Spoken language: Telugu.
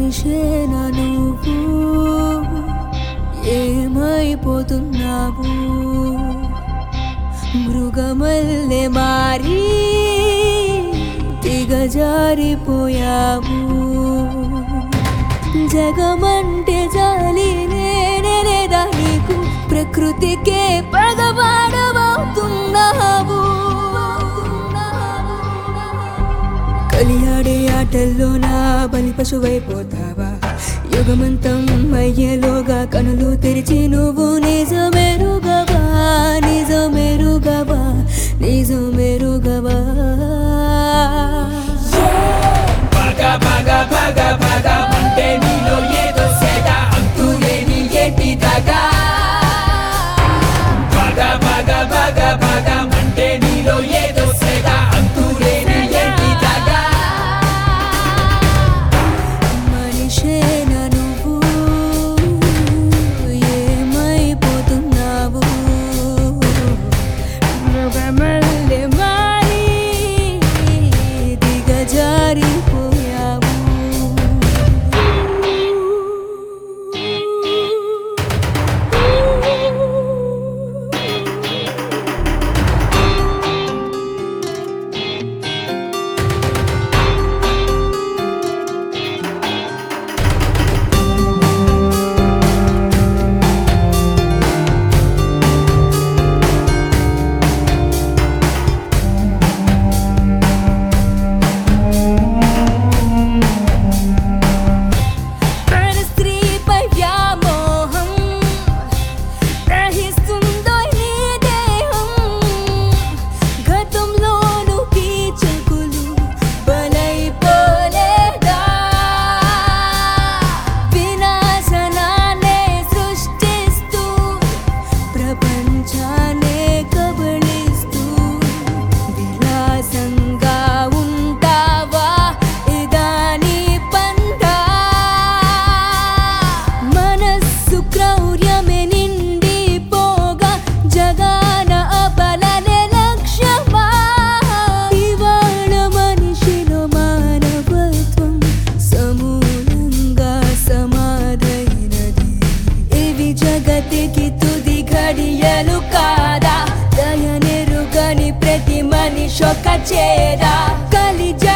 మనిషేనా నువ్వు ఏమైపోతున్నావు మృగమల్లె మారి దిగజారిపోయావు జగమంటే జాలి నేనే లేదా నీకు ప్రకృతికే పగవాడవవుతున్నావు కలియాడే ఆటల్లో నా బలి పశువైపోతావా యుగమంతం అయ్యేలోగా కనులు తెరిచి నువ్వు నిజమెరుగవా నిజమెరుగవా నిజమెరుగవా పగ పగ పగ పగ అంటే నీలో ఏదో సేద అంతులేని ఏంటి దగా పగ పగ పగ పగ అంటే నీలో ఏదో సేద అంతులేని ఏంటి దగా మనిషేనా నువ్వు ఏమైపోతున్నావు మృగమల్లె మారి దిగజారిపోయావు పరస్త్రీపై వ్యామోహం ప్రహిస్తుందో నీ దేహం గతంలోను కీచకులు బలైపోలేదా వినాశనాన్నే సృష్టిస్తూ ప్రపంచాన్నే కబళిస్తూ విలాసంగా ఉంటావా ఇదాని పందా మనస్సు క్రౌర్యమే నిండిపోగా జగాన అబలనే లక్ష్యమా ఇవాళ మనిషిలో మానవత్వం సమూలంగా సమాధైనది ఇవి జగతికి తుది ఘడియలు కాదా దయనెరుగని ప్రతి మనిషొక చేదా కలిజ